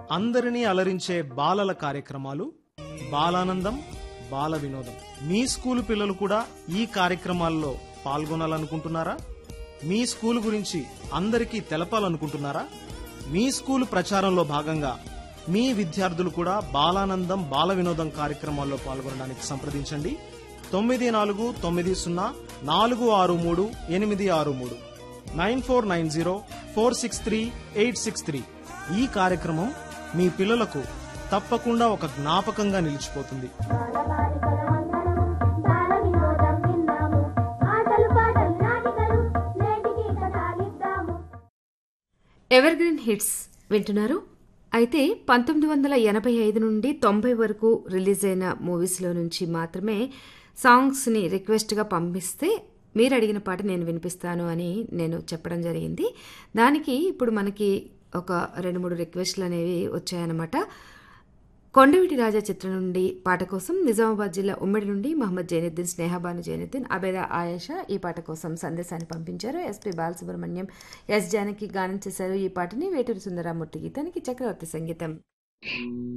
అందరినీ అలరించే బాలల కార్యక్రమాలు బాలానందం బాల వినోదం మీ స్కూలు పిల్లలు కూడా ఈ కార్యక్రమాల్లో పాల్గొనాలనుకుంటున్నారా మీ స్కూలు గురించి అందరికీ తెలపాలనుకుంటున్నారా మీ స్కూలు ప్రచారంలో భాగంగా మీ విద్యార్థులు కూడా బాలానందం బాల వినోదం కార్యక్రమాల్లో పాల్గొనడానికి సంప్రదించండి తొమ్మిది నాలుగు తొమ్మిది సున్నా నాలుగు ఆరు మూడు ఎనిమిది ఆరు మూడు nine four nine zero four six three eight six three ఈ కార్యక్రమం మీ పిల్లలకు తప్పకుండా ఒక జ్ఞాపకంగా నిలిచిపోతుంది బాలబాలికల వందనము, బాల వినోదం విన్నాము. ఆటలు పాటలు నాటికలు నేటికి కథాలిద్దాము ఎవర్ గ్రీన్ హిట్స్ వింటున్నారు అయితే పంతొమ్మిది వందల ఎనభై ఐదు నుండి తొంభై వరకు రిలీజ్ అయిన మూవీస్లో నుంచి మాత్రమే సాంగ్స్ని రిక్వెస్ట్గా పంపిస్తే మీరు అడిగిన పాట నేను వినిపిస్తాను అని నేను చెప్పడం జరిగింది దానికి ఇప్పుడు మనకి ఒక రెండు మూడు రిక్వెస్ట్లు అనేవి వచ్చాయన్నమాట కొండవీటి రాజా చిత్రం నుండి పాట కోసం నిజామాబాద్ జిల్లా ఉమ్మడి నుండి మహమ్మద్ జైనుద్దీన్ స్నేహబాను జైనుద్దీన్ అబేదా ఆయేషా ఈ పాట కోసం సందేశాన్ని పంపించారు ఎస్పి బాలసుబ్రహ్మణ్యం ఎస్ జానకి గానం చేశారు ఈ పాటని వేటూరి సుందరామూర్తి గీతానికి చక్రవర్తి సంగీతం